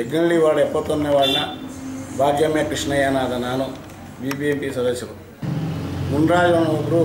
ಯಜ್ಞಳ್ಳಿ ward ಎಪ್ಪತ್ತೊಂದನೇ ವಾರ್ಡ್ನ ಭಾಗ್ಯಮಯ ಕೃಷ್ಣಯ್ಯನಾದ ನಾನು B B M P ಸದಸ್ಯರು ಮುನ್ರಾಜನೊಬ್ಬರು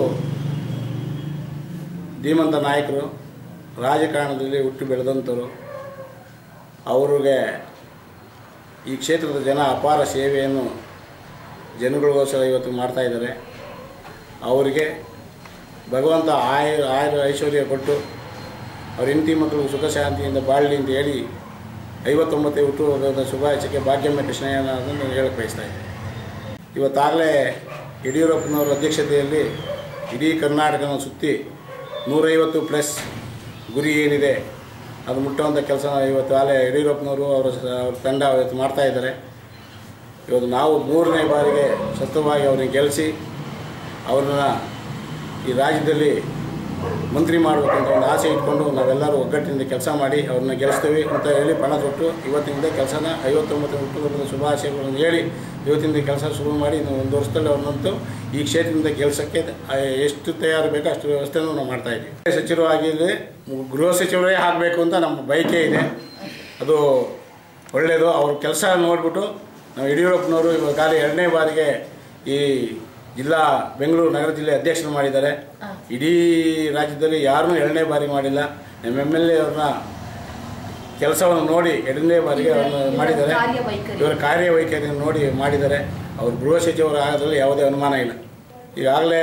ಧೀಮಂತ ನಾಯಕರು ರಾಜಕಾರಣದಲ್ಲಿ ಹುಟ್ಟಿ ಬೆಳೆದಂಥವ್ರು ಅವ್ರಿಗೆ ಈ ಕ್ಷೇತ್ರದ ಜನ ಅಪಾರ ಸೇವೆಯನ್ನು ಜನಗಳಿಗೋಸ್ಕರ ಇವತ್ತು ಮಾಡ್ತಾ ಇದ್ದಾರೆ ಅವರಿಗೆ ಭಗವಂತ ಆಯು ಆಯುರ ಐಶ್ವರ್ಯ ಕೊಟ್ಟು ಅವ್ರ ಹೆಂಡತಿ ಮಕ್ಕಳು ಸುಖ ಶಾಂತಿಯಿಂದ ಬಾಳಲಿ ಅಂತ ಹೇಳಿ ಐವತ್ತೊಂಬತ್ತನೇ ಹುಟ್ಟುಹಬ್ಬದ ಶುಭಾಶಯಕ್ಕೆ ಭಾಗ್ಯಮ್ಮ ಕೃಷ್ಣಯ್ಯನ ಅದನ್ನು ಹೇಳಕ್ಕೆ ಬಯಸ್ತಾ ಇದ್ದೀನಿ ಇವತ್ತಾಗಲೇ ಯಡಿಯೂರಪ್ಪನವರ ಅಧ್ಯಕ್ಷತೆಯಲ್ಲಿ ಇಡೀ ಕರ್ನಾಟಕನ ಸುತ್ತಿ ನೂರೈವತ್ತು ಪ್ಲಸ್ ಗುರಿ ಏನಿದೆ ಅದು ಮುಟ್ಟುವಂಥ ಕೆಲಸ ಇವತ್ತು ಆಗಲೇ ಯಡಿಯೂರಪ್ಪನವರು ಅವರ ಸ- ಅವ್ರ ತಂಡ ಇವತ್ತು ಮಾಡ್ತಾ ಇದ್ದಾರೆ ಇವತ್ತು ನಾವು ಮೂರನೇ ಬಾರಿಗೆ ಸತತವಾಗಿ ಅವ್ರನ್ನ ಗೆಲ್ಲಿಸಿ ಅವ್ರನ್ನ ಈ ರಾಜ್ಯದಲ್ಲಿ ಮಂತ್ರಿ ಮಾಡಬೇಕು ಅಂತ ಒಂದು ಆಸೆ ಇಟ್ಕೊಂಡು ನಾವೆಲ್ಲರೂ ಒಗ್ಗಟ್ಟಿನಿಂದ ಕೆಲಸ ಮಾಡಿ ಅವ್ರನ್ನ ಗೆಲ್ಲಿಸ್ತೀವಿ ಅಂತ ಹೇಳಿ ಪಣ ತೊಟ್ಟು ಇವತ್ತಿನಿಂದ ಕೆಲಸನ ಐವತ್ತೊಂಬತ್ತು ಹುಟ್ಟುಹಬ್ಬದ ಶುಭಾಶಯಗಳನ್ನು ಹೇಳಿ ಇವತ್ತಿಂದ ಕೆಲಸ ಶುರು ಮಾಡಿ ಇನ್ನು ಒಂದು ವರ್ಷದಲ್ಲಿ ಅವ್ರನ್ನಂತೂ ಈ ಕ್ಷೇತ್ರದಿಂದ ಗೆಲ್ಸೋಕ್ಕೆ ಆ, ಎಷ್ಟು ತಯಾರು ಬೇಕೋ ಅಷ್ಟು ವ್ಯವಸ್ಥೆನೂ ನಾವು ಮಾಡ್ತಾ ಇದ್ದೀವಿ ಸಚಿವರು ಆಗಿದ್ರೆ ಗೃಹ ಸಚಿವರೇ ಆಗಬೇಕು ಅಂತ ನಮ್ಮ ಬಯಕೆ ಇದೆ ಅದು ಒಳ್ಳೆಯದು ಅವ್ರ ಕೆಲಸ ನೋಡಿಬಿಟ್ಟು ನಾವು ಯಡಿಯೂರಪ್ಪನವರು ಇವಾಗ ಎರಡನೇ ಬಾರಿಗೆ ಈ ಜಿಲ್ಲಾ ಬೆಂಗಳೂರು ನಗರ ಜಿಲ್ಲೆ ಅಧ್ಯಕ್ಷರು ಮಾಡಿದ್ದಾರೆ ಇಡೀ ರಾಜ್ಯದಲ್ಲಿ ಯಾರೂ ಎರಡನೇ ಬಾರಿ ಮಾಡಿಲ್ಲ ನಮ್ಮ ಎಮ್ ಎಲ್ ಎ ಅವ್ರನ್ನ ಕೆಲಸವನ್ನು ನೋಡಿ ಎರಡನೇ ಬಾರಿಗೆ ಅವ್ರನ್ನ ಮಾಡಿದ್ದಾರೆ ಕಾರ್ಯವೈಖರಿ. ಇವರ ಕಾರ್ಯವೈಖರಿಯನ್ನು ನೋಡಿ ಮಾಡಿದ್ದಾರೆ ಅವರು ಗೃಹ ಸಚಿವರು ಆಗೋದ್ರಲ್ಲಿ ಯಾವುದೇ ಅನುಮಾನ ಇಲ್ಲ ಈಗಾಗಲೇ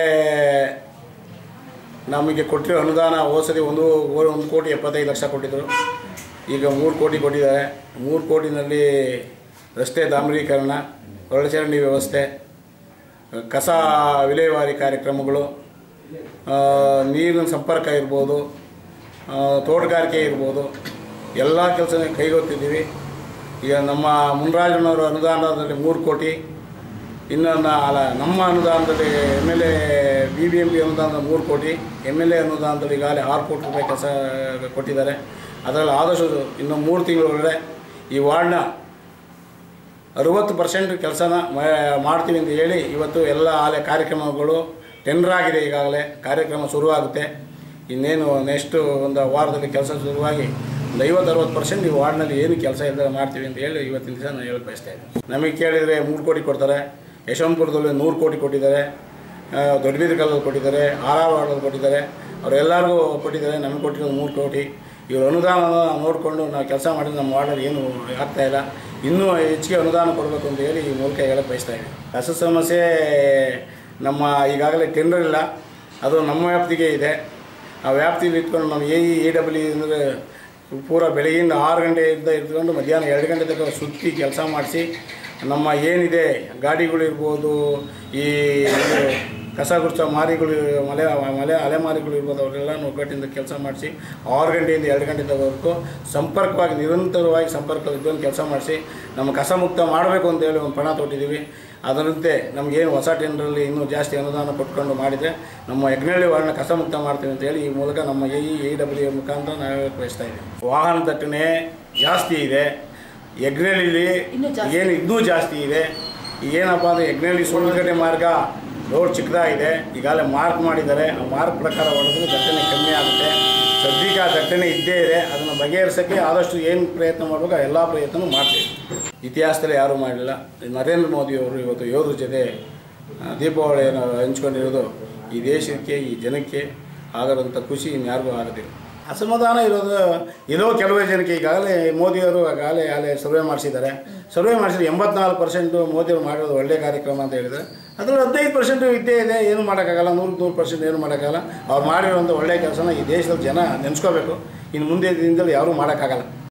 ನಮಗೆ ಕೊಟ್ಟಿರೋ ಅನುದಾನ ಹೋಸರಿ ಒಂದು ಒಂದು ಕೋಟಿ ಎಪ್ಪತ್ತೈದು ಲಕ್ಷ ಕೊಟ್ಟಿದ್ದರು ಈಗ ಮೂರು ಕೋಟಿ ಕೊಟ್ಟಿದ್ದಾರೆ ಮೂರು ಕೋಟಿನಲ್ಲಿ ರಸ್ತೆ ಡಾಂಬರೀಕರಣ ಒಳಚರಂಡಿ ವ್ಯವಸ್ಥೆ ಕಸ ವಿಲೇವಾರಿ ಕಾರ್ಯಕ್ರಮಗಳು ಆ, ನೀರಿನ ಸಂಪರ್ಕ ಇರ್ಬೋದು ಆ, ತೋಟಗಾರಿಕೆ ಇರ್ಬೋದು ಎಲ್ಲ ಕೆಲಸ ಕೈಗೊಳ್ತಿದ್ದೀವಿ ಈಗ ನಮ್ಮ ಮುನ್ರಾಜನವರ ಅನುದಾನದಲ್ಲಿ ಮೂರು ಕೋಟಿ ಇನ್ನು ನ- ಅಲ್ಲ ನಮ್ಮ ಅನುದಾನದಲ್ಲಿ M L A B B M P ಅನುದಾನದ ಮೂರು ಕೋಟಿ ಎಮ್ ಎಲ್ ಎ ಅನುದಾನದಲ್ಲಿ ಈಗಾಗಲೇ ಆರು ಕೋಟಿ ರೂಪಾಯಿ ಕೆಲಸ ಕೊಟ್ಟಿದ್ದಾರೆ ಅದರಲ್ಲಿ ಆದಷ್ಟು ಇನ್ನು ಮೂರು ತಿಂಗಳೊಳಗಡೆ ಈ ವಾರ್ಡ್ನ ಅರುವತ್ತು ಪರ್ಸೆಂಟ್ ಕೆಲಸನ ಮಾಡ್ತೀವಿ ಅಂತ ಹೇಳಿ ಇವತ್ತು ಎಲ್ಲ ಆಲೆ ಕಾರ್ಯಕ್ರಮಗಳು ಟೆಂಡರ್ ಆಗಿದೆ ಈಗಾಗಲೇ ಕಾರ್ಯಕ್ರಮ ಶುರುವಾಗುತ್ತೆ ಇನ್ನೇನು ನೆಕ್ಸ್ಟ್ ಒಂದು ವಾರದಲ್ಲಿ ಕೆಲಸ ಶುರುವಾಗಿ ಒಂದು ಐವತ್ತು ಅರವತ್ತು ಪರ್ಸೆಂಟ್ ಈ ವಾರ್ಡ್ನಲ್ಲಿ ಏನು ಕೆಲಸ ಇಲ್ಲದೆ ಮಾಡ್ತೀವಿ ಅಂತ ಹೇಳಿ ಇವತ್ತಿನ ದಿವಸ ನಾನು ಹೇಳಕ್ಕೆ ಬಯಸ್ತಾ ಇದ್ದೀನಿ ನಮಗೆ ಕೇಳಿದರೆ ಮೂರು ಕೋಟಿ ಕೊಡ್ತಾರೆ ಯಶವಂತಪುರದಲ್ಲಿ ನೂರು ಕೋಟಿ ಕೊಟ್ಟಿದ್ದಾರೆ ಆ, ದೊಡ್ಡಬೀದಕಲ್ಲಲ್ಲಿ ಕೊಟ್ಟಿದ್ದಾರೆ ಆರ್ ಆರ್ ವಾರ್ಡಲ್ಲಿ ಕೊಟ್ಟಿದ್ದಾರೆ ಅವರೆಲ್ಲರಿಗೂ ಕೊಟ್ಟಿದ್ದಾರೆ ನಮಗೆ ಕೊಟ್ಟಿರೋದು ಮೂರು ಕೋಟಿ ಇವರು ಅನುದಾನ ನೋಡಿಕೊಂಡು ನಾವು ಕೆಲಸ ಮಾಡಿದ್ರೆ ನಮ್ಮ ವಾರ್ಡಲ್ಲಿ ಏನು ಆಗ್ತಾ ಇಲ್ಲ ಇನ್ನೂ ಹೆಚ್ಚಿಗೆ ಅನುದಾನ ಕೊಡಬೇಕು ಅಂತ ಹೇಳಿ ಈ ಮೂಲಕ ಹೇಳಕ್ಕೆ ಬಯಸ್ತಾ ಇದ್ದೀನಿ ಕಸ ಸಮಸ್ಯೆ ನಮ್ಮ ಈಗಾಗಲೇ ಟೆಂಡರ್ ಇಲ್ಲ ಅದು ನಮ್ಮ ವ್ಯಾಪ್ತಿಗೆ ಇದೆ ಆ ವ್ಯಾಪ್ತಿಯಲ್ಲಿ ಇಟ್ಕೊಂಡು ನಾವು ಎ ಇ ಎ ಡಬ್ಲ್ಯೂ ಅಂದರೆ ಪೂರ ಬೆಳಗಿನ ಆರು ಗಂಟೆಯಿಂದ ಇಟ್ಕೊಂಡು ಮಧ್ಯಾಹ್ನ ಎರಡು ಗಂಟೆ ತನಕ ಸುತ್ತಿ ಕೆಲಸ ಮಾಡಿಸಿ ನಮ್ಮ ಏನಿದೆ ಗಾಡಿಗಳಿರ್ಬೋದು ಈ ಇದು ಕಸ ಗುಡ್ಸ ಮಾರಿಗಳು ಮಲೆ ಮಲೆ ಅಲೆಮಾರಿಗಳು ಇರ್ಬೋದು ಅವರೆಲ್ಲ ಒಗ್ಗಟ್ಟಿಂದ ಕೆಲಸ ಮಾಡಿಸಿ ಆರು ಗಂಟೆಯಿಂದ ಎರಡು ಗಂಟೆ ತಗೋಬೇಕು ಸಂಪರ್ಕವಾಗಿ ನಿರಂತರವಾಗಿ ಸಂಪರ್ಕ ಇದ್ಕೊಂಡು ಕೆಲಸ ಮಾಡಿಸಿ ನಮ್ಮ ಕಸ ಮುಕ್ತ ಮಾಡಬೇಕು ಅಂತ ಹೇಳಿ ಒಂದು ಪಣ ತೊಟ್ಟಿದ್ದೀವಿ ಅದರಂತೆ ನಮಗೇನು ಹೊಸ ಟೆಂಡರಲ್ಲಿ ಇನ್ನೂ ಜಾಸ್ತಿ ಅನುದಾನ ಕೊಟ್ಕೊಂಡು ಮಾಡಿದರೆ ನಮ್ಮ ಯಜ್ಞಳ್ಳಿ ವಾರ್ಡ್ನ ಕಸ ಮುಕ್ತ ಮಾಡ್ತೀವಿ ಅಂತ ಹೇಳಿ ಈ ಮೂಲಕ ನಮ್ಮ ಎ ಇ ಎ ಡಬ್ಲ್ಯೂ ಮುಖಾಂತರ ನಾವು ಹೇಳಕ್ಕೆ ಬಯಸ್ತಾ ಇದ್ದೀವಿ ವಾಹನ ದಟ್ಟಣೆ ಜಾಸ್ತಿ ಇದೆ ಯಜ್ಞಳ್ಳಿಲಿ ಇನ್ನೂ ಜಾಸ್ತಿ. ಏನು ಇನ್ನೂ ಜಾಸ್ತಿ ಇದೆ ಏನಪ್ಪ ಅಂದರೆ ಯಜ್ಞಳ್ಳಿ ಸುಳ್ಳುಗಡೆ ಮಾರ್ಗ ರೋಡ್ ಚಿಕ್ಕದಾಗಿದೆ ಈಗಾಗಲೇ ಮಾರ್ಕ್ ಮಾಡಿದ್ದಾರೆ ಆ ಮಾರ್ಕ್ ಪ್ರಕಾರ ಹೊಡೆದ್ರೆ ದಟ್ಟಣೆ ಕಮ್ಮಿ ಆಗುತ್ತೆ ಸದ್ಯಕ್ಕೆ ಆ ದಟ್ಟಣೆ ಇದ್ದೇ ಇದೆ ಅದನ್ನು ಬಗೆಹರಿಸೋಕ್ಕೆ ಆದಷ್ಟು ಏನು ಪ್ರಯತ್ನ ಮಾಡಬೇಕು ಆ ಎಲ್ಲ ಪ್ರಯತ್ನವೂ ಮಾಡ್ತೀವಿ ಇತಿಹಾಸದಲ್ಲಿ ಯಾರೂ ಮಾಡಲಿಲ್ಲ ನರೇಂದ್ರ ಮೋದಿಯವರು ಇವತ್ತು ಯೋಧರ ಜೊತೆ ಆ, ದೀಪಾವಳಿಯನ್ನು ಹಂಚ್ಕೊಂಡಿರೋದು ಈ ದೇಶಕ್ಕೆ ಈ ಜನಕ್ಕೆ ಆಗದಂಥ ಖುಷಿ ಇನ್ಯಾರಿಗೂ ಆಗೋದಿಲ್ಲ ಅಸಮಾಧಾನ ಇರೋದು ಇರೋ ಕೆಲವೇ ಜನಕ್ಕೆ ಈಗಾಗಲೇ ಮೋದಿಯವರು ಈಗಾಗಲೇ ಆಗಲೇ ಸರ್ವೆ ಮಾಡಿಸಿದ್ದಾರೆ ಸರ್ವೆ ಮಾಡಿಸಿದ್ರೆ ಎಂಬತ್ನಾಲ್ಕು ಪರ್ಸೆಂಟು ಮೋದಿಯವರು ಮಾಡಿರೋದು ಒಳ್ಳೆಯ ಕಾರ್ಯಕ್ರಮ ಅಂತ ಹೇಳಿದ್ದಾರೆ ಅದರಲ್ಲಿ ಹದಿನೈದು ಪರ್ಸೆಂಟು ಇದ್ದೇ ಇದೆ ಏನು ಮಾಡೋಕ್ಕಾಗಲ್ಲ ನೂರು ನೂರು ಪರ್ಸೆಂಟ್ ಏನು ಮಾಡೋಕ್ಕಾಗಲ್ಲ ಅವ್ರು ಮಾಡಿರುವಂಥ ಒಳ್ಳೆಯ ಕೆಲಸನ ಈ ದೇಶದ ಜನ ನೆನೆಸ್ಕೋಬೇಕು ಇನ್ನು ಮುಂದೆ ದಿನದಲ್ಲಿ ಯಾರೂ ಮಾಡೋಕ್ಕಾಗಲ್ಲ